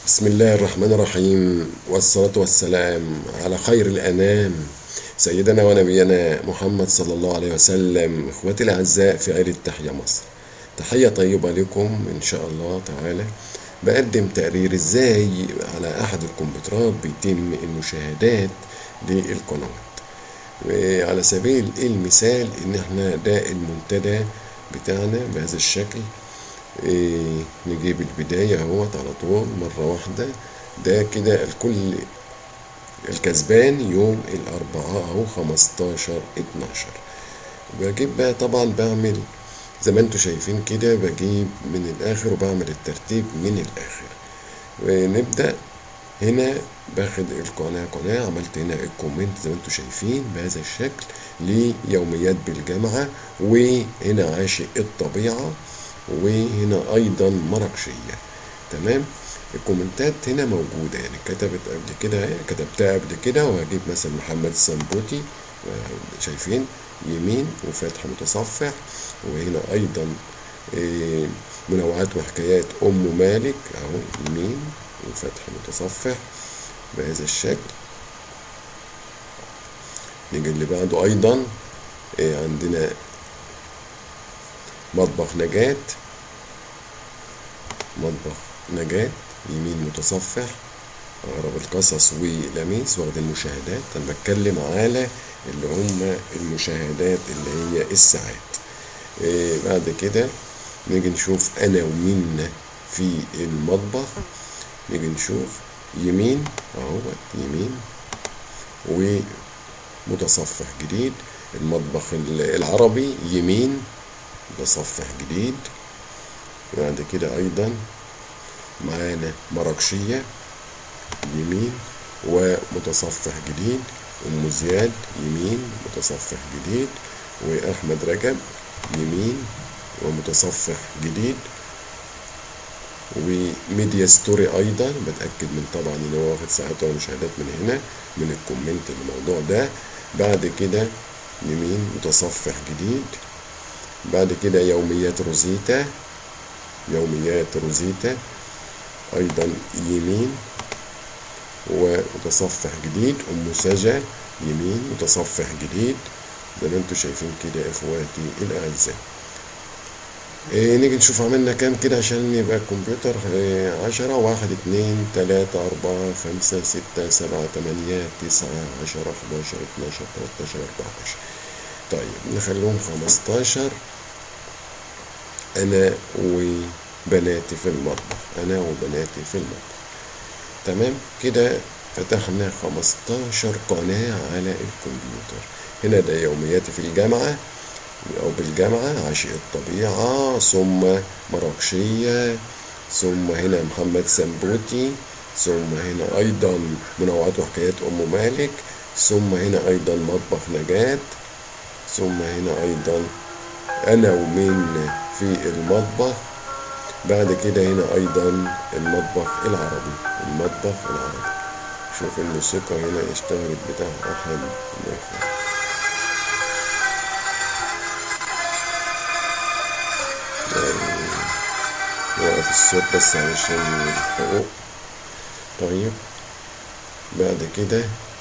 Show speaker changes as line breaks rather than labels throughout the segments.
بسم الله الرحمن الرحيم والصلاة والسلام على خير الأنام سيدنا ونبينا محمد صلى الله عليه وسلم إخوتي الأعزاء في عيلة تحيا مصر تحية طيبة لكم إن شاء الله تعالى بقدم تقرير إزاي على أحد الكمبيوترات بيتم المشاهدات للقنوات وعلى سبيل المثال إن إحنا ده المنتدى بتاعنا بهذا الشكل إيه نجيب البداية اهوت على طول مرة واحدة ده كده الكل الكسبان يوم الأربعاء أهو خمستاشر اتناشر بجيب بقى طبعا بعمل زي ما انتوا شايفين كده بجيب من الآخر وبعمل الترتيب من الآخر ونبدأ هنا باخد القناة قناة عملت هنا الكومنت زي ما انتوا شايفين بهذا الشكل ليوميات بالجامعة وهنا عاشق الطبيعة وهنا ايضا مراكشيه تمام الكومنتات هنا موجوده يعني كتبت قبل كده كتبتها قبل كده وهجيب مثلا محمد السنبوتي شايفين يمين وفتح متصفح وهنا ايضا منوعات وحكايات ام مالك اهو يمين وفتح متصفح بهذا الشكل نيجي اللي بعده ايضا عندنا مطبخ نجاة مطبخ نجاة يمين متصفح أغرب القصص ولميس واخد المشاهدات أنا بتكلم على اللي هم المشاهدات اللي هي الساعات إيه بعد كده نيجي نشوف أنا ومين في المطبخ نيجي نشوف يمين أهو يمين ومتصفح جديد المطبخ العربي يمين متصفح جديد بعد كده ايضا معانا مراكشية يمين ومتصفح جديد ام زياد يمين متصفح جديد واحمد رجب يمين ومتصفح جديد وميديا ستوري ايضا بتاكد من طبعا ان هو واخد ساعات ومشاهدات من هنا من الكومنت الموضوع ده بعد كده يمين متصفح جديد بعد كده يوميات روزيتا يوميات روزيتا ايضا يمين ومتصفح جديد ام سجا يمين متصفح جديد زي ما انتم شايفين كده اخواتي الاعزاء إيه نيجي نشوف عملنا كام كده عشان يبقى الكمبيوتر إيه عشرة واحد اتنين تلاتة أربعة خمسة ستة سبعة تمانية تسعة عشرة حداشر اتناشر تلاتاشر أربعتاشر طيب نخليهم خمستاشر أنا وبناتي في المطبخ أنا وبناتي في المطبخ تمام كده فتحنا خمستاشر قناة على الكمبيوتر هنا ده يومياتي في الجامعة أو بالجامعة عاشق الطبيعة ثم مراكشية ثم هنا محمد سنبوتي ثم هنا أيضا منوعات وحكايات أم مالك ثم هنا أيضا مطبخ نجاة ثم هنا أيضا أنا ومين في المطبخ بعد كده هنا أيضا المطبخ العربي المطبخ العربي شوف الموسيقى هنا اشتغلت بتاع أحد الإخوة وقف الصوت بس علشان الحقوق طيب بعد كده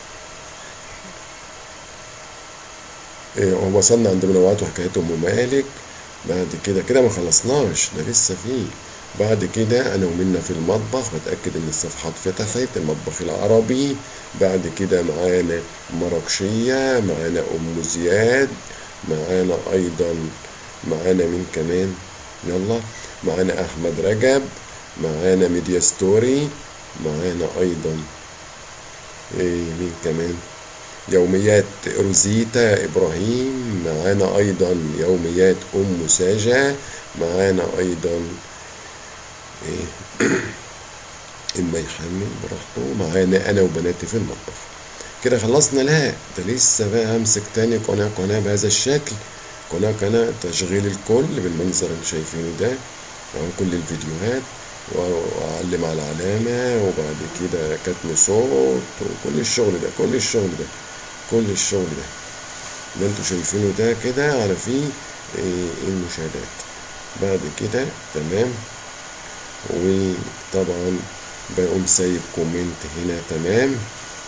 إيه وصلنا عند منوعات وحكايات ام مالك بعد كده كده ما خلصناش ده لسه فيه بعد كده انا ومنا في المطبخ بتاكد ان الصفحات فتحت المطبخ العربي بعد كده معانا مراكشيه معانا ام زياد معانا ايضا معانا مين كمان يلا معانا احمد رجب معانا ميديا ستوري معانا ايضا ايه مين كمان يوميات روزيتا ابراهيم معانا ايضا يوميات ام ساجة معانا ايضا ايه اما يحمل براحته معانا انا وبناتي في المطبخ كده خلصنا لا ده لسه بقى امسك تاني قناة قناة بهذا الشكل قناة قناة تشغيل الكل بالمنظر اللي شايفينه ده اهو كل الفيديوهات واعلم على العلامة وبعد كده كتم صوت وكل الشغل ده كل الشغل ده كل الشغل ده اللي انتوا شايفينه ده كده على فيه المشاهدات بعد كده تمام وطبعا بقوم سايب كومنت هنا تمام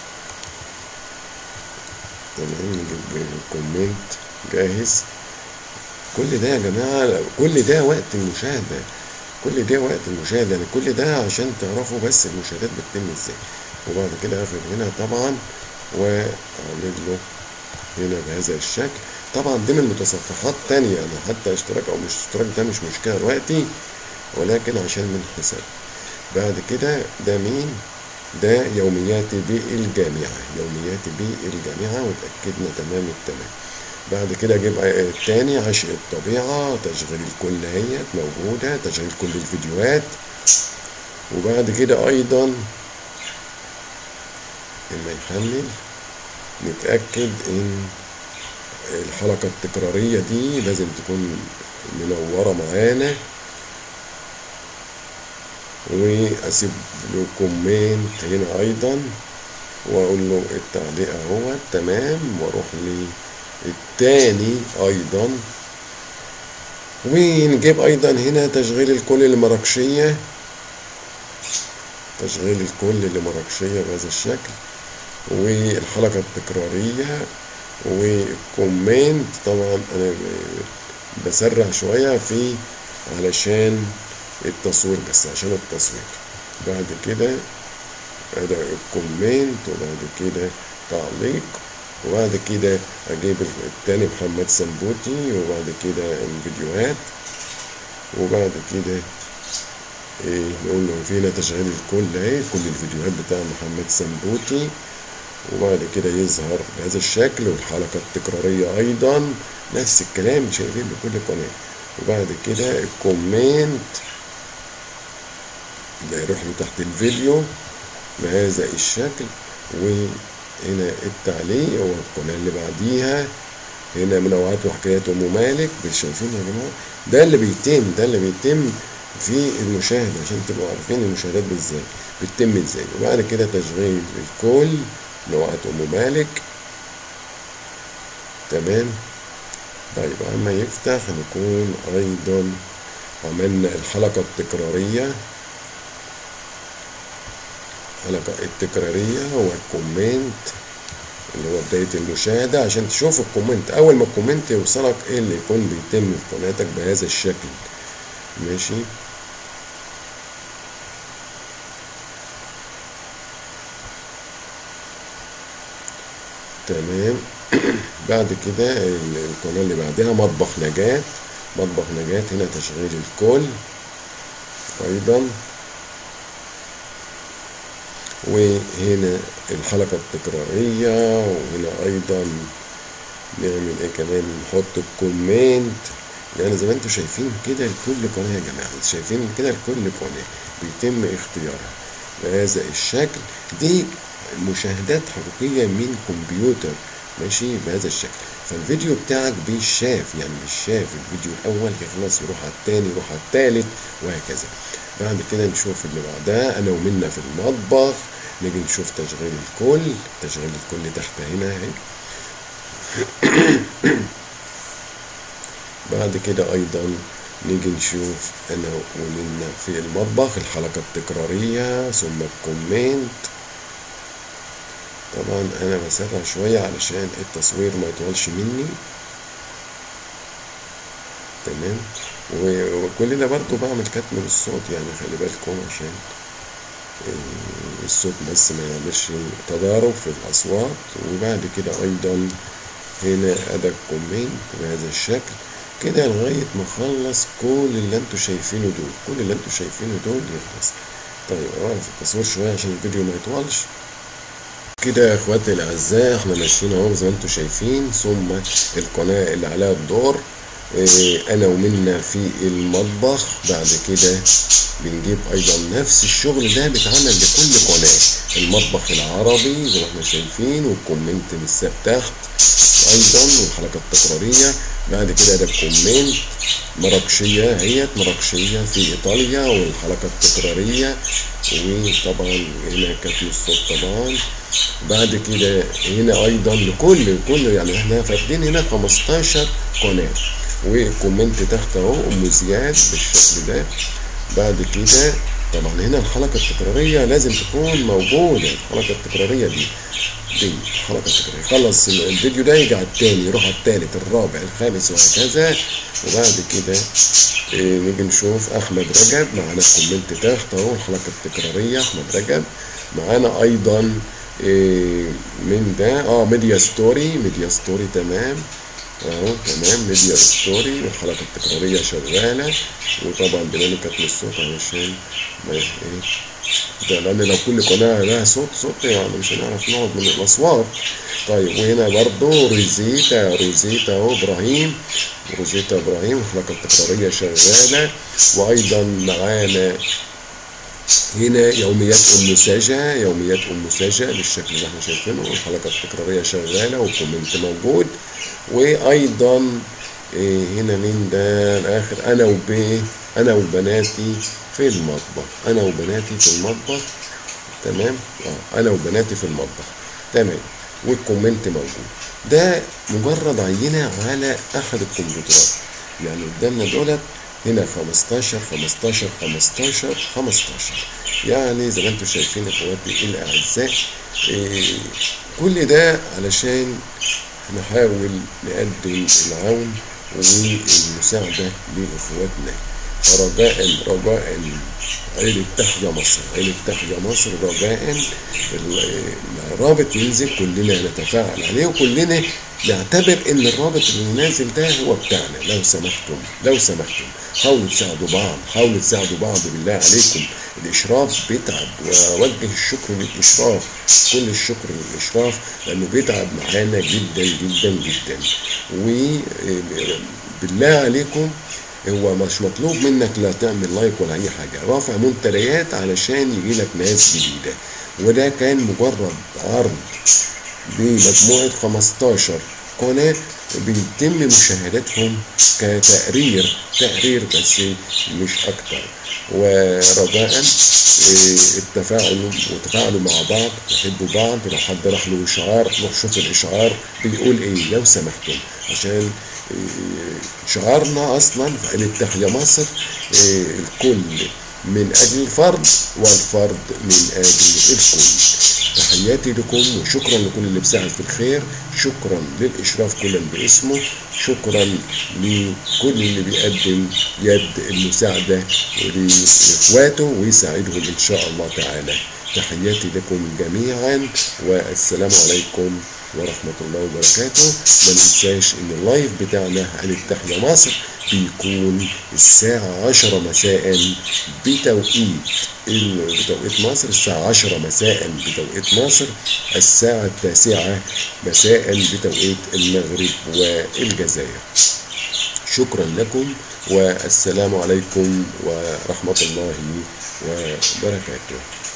تمام نجيب كومنت جاهز كل ده يا جماعة كل ده وقت المشاهدة كل ده وقت المشاهدة يعني كل ده عشان تعرفوا بس المشاهدات بتتم ازاي وبعد كده اخد هنا طبعا واعمل له هنا بهذا الشكل طبعا دي من متصفحات تانية يعني حتى اشتراك او مش اشتراك ده مش مشكلة دلوقتي ولكن عشان من حساب بعد كده ده مين ده يومياتي بالجامعة يومياتي بالجامعة وتأكدنا تمام التمام بعد كده اجيب التاني عشق الطبيعة تشغيل الكل هي موجودة تشغيل كل الفيديوهات وبعد كده ايضا لما يحمل نتأكد ان الحلقة التكرارية دي لازم تكون منورة معانا واسيب له كومنت هنا ايضا واقول له التعليق اهو تمام واروح للتاني ايضا ونجيب ايضا هنا تشغيل الكل المراكشية تشغيل الكل المراكشية بهذا الشكل والحلقة التكرارية والكومنت طبعا انا بسرع شوية في علشان التصوير بس عشان التصوير بعد كده ادي الكومنت وبعد كده تعليق وبعد كده اجيب التاني محمد سنبوتي وبعد كده الفيديوهات وبعد كده ايه نقول له فينا تشغيل الكل اهي كل الفيديوهات بتاع محمد سنبوتي وبعد كده يظهر بهذا الشكل والحلقة التكرارية أيضا نفس الكلام شايفين بكل قناة وبعد كده الكومنت اللي يروح له تحت الفيديو بهذا الشكل وهنا التعليق والقناة اللي بعديها هنا منوعات وحكايات أم مالك شايفين يا جماعة ده اللي بيتم ده اللي بيتم في المشاهدة عشان تبقوا عارفين المشاهدات ازاي بتتم ازاي وبعد كده تشغيل الكل منوعات أم مالك تمام طيب عما يفتح نكون أيضا عملنا الحلقة التكرارية الحلقة التكرارية والكومنت اللي هو بداية المشاهدة عشان تشوف الكومنت أول ما الكومنت يوصلك إيه اللي يكون بيتم في قناتك بهذا الشكل ماشي تمام بعد كده القناة اللي بعدها مطبخ نجاة مطبخ نجاة هنا تشغيل الكل أيضا وهنا الحلقة التكرارية وهنا أيضا نعمل إيه كمان نحط الكومنت يعني زي ما انتم شايفين كده لكل قناة يا جماعة شايفين كده لكل قناة بيتم اختيارها بهذا الشكل دي مشاهدات حقيقية من كمبيوتر ماشي بهذا الشكل فالفيديو بتاعك بيشاف يعني بيشاف الفيديو الأول يخلص يروح على التاني يروح على التالت وهكذا بعد كده نشوف اللي بعدها أنا ومنا في المطبخ نيجي نشوف تشغيل الكل تشغيل الكل تحت هنا اهي بعد كده أيضا نيجي نشوف أنا ومنا في المطبخ الحلقة التكرارية ثم الكومنت طبعا أنا بسرع شوية علشان التصوير ما يطولش مني تمام وكل ده برضو بعمل كتم للصوت يعني خلي بالكم عشان الصوت بس ما يعملش تضارب في الأصوات وبعد كده أيضا هنا أدا الكومنت بهذا الشكل كده لغاية ما أخلص كل اللي انتوا شايفينه دول كل اللي انتوا شايفينه دول يخلص طيب أوقف التصوير شوية عشان الفيديو ما يطولش كده يا اخواتي الاعزاء احنا ماشيين اهو زي ما انتم شايفين ثم القناه اللي عليها الدور اه انا ومنا في المطبخ بعد كده بنجيب ايضا نفس الشغل ده بيتعمل لكل قناه المطبخ العربي زي ما احنا شايفين والكومنت لسه تحت ايضا والحلقه التكراريه بعد كده ده الكومنت مراكشيه هي مراكشيه في ايطاليا والحلقه التكراريه وطبعا هنا كتم الصوت طبعا بعد كده هنا ايضا لكل كل يعني احنا فاتحين هنا 15 قناه والكومنت تحت اهو ام زياد بالشكل ده بعد كده طبعا هنا الحلقة التكرارية لازم تكون موجودة الحلقة التكرارية دي دي الحلقة التكرارية خلص الفيديو ده يجي على التاني يروح على التالت الرابع الخامس وهكذا وبعد كده إيه نيجي نشوف أحمد رجب معانا الكومنت تحت أهو الحلقة التكرارية أحمد رجب معانا أيضا إيه من ده اه ميديا ستوري ميديا ستوري تمام اهو تمام ميديا ستوري والحلقة التكرارية شغالة وطبعا بنعمل كتم الصوت علشان ما ايه ده لان لو كل قناة لها صوت صوت يعني مش هنعرف نقعد من الاصوات طيب وهنا برضو روزيتا روزيتا اهو ابراهيم روزيتا ابراهيم الحلقة التكرارية شغالة وايضا معانا هنا يوميات ام ساجة يوميات ام ساجة بالشكل اللي احنا شايفينه الحلقة التكرارية شغالة والكومنت موجود وايضا إيه هنا مين ده الاخر انا وبي انا وبناتي في المطبخ انا وبناتي في المطبخ تمام اه انا وبناتي في المطبخ تمام والكومنت موجود ده مجرد عينة على احد الكمبيوترات يعني قدامنا دولت هنا 15 15 15 15 يعني زي ما انتم شايفين اخواتي الاعزاء إيه كل ده علشان نحاول نقدم العون والمساعدة لإخواتنا رجاء رجاء عيلة تحيا مصر عيلة تحيا مصر رجاء الرابط ينزل كلنا نتفاعل عليه وكلنا نعتبر ان الرابط اللي نازل ده هو بتاعنا لو سمحتم لو سمحتم حاولوا تساعدوا بعض حاولوا تساعدوا بعض بالله عليكم الاشراف بيتعب واوجه الشكر للاشراف كل الشكر للاشراف لانه بيتعب معانا جدا جدا جدا وبالله عليكم هو مش مطلوب منك لا تعمل لايك ولا اي حاجه رافع منتديات علشان يجي لك ناس جديده وده كان مجرد عرض بمجموعه 15 قناه بيتم مشاهدتهم كتقرير تقرير بس مش اكتر ورجاء التفاعل وتفاعلوا مع بعض تحبوا بعض لو حد راح له اشعار روح شوف الاشعار بيقول ايه لو سمحتم عشان شعارنا اصلا في عيلة تحيا مصر الكل من اجل الفرد والفرد من اجل الكل تحياتي لكم وشكرا لكل اللي بيساعد في الخير شكرا للاشراف كلا باسمه شكرا لكل اللي بيقدم يد المساعده لاخواته ويساعدهم ان شاء الله تعالى تحياتي لكم جميعا والسلام عليكم ورحمة الله وبركاته ما ننساش ان اللايف بتاعنا عن التحيا مصر بيكون الساعة عشرة مساء بتوقيت بتوقيت مصر الساعة عشرة مساء بتوقيت مصر الساعة التاسعة مساء بتوقيت المغرب والجزائر شكرا لكم والسلام عليكم ورحمة الله وبركاته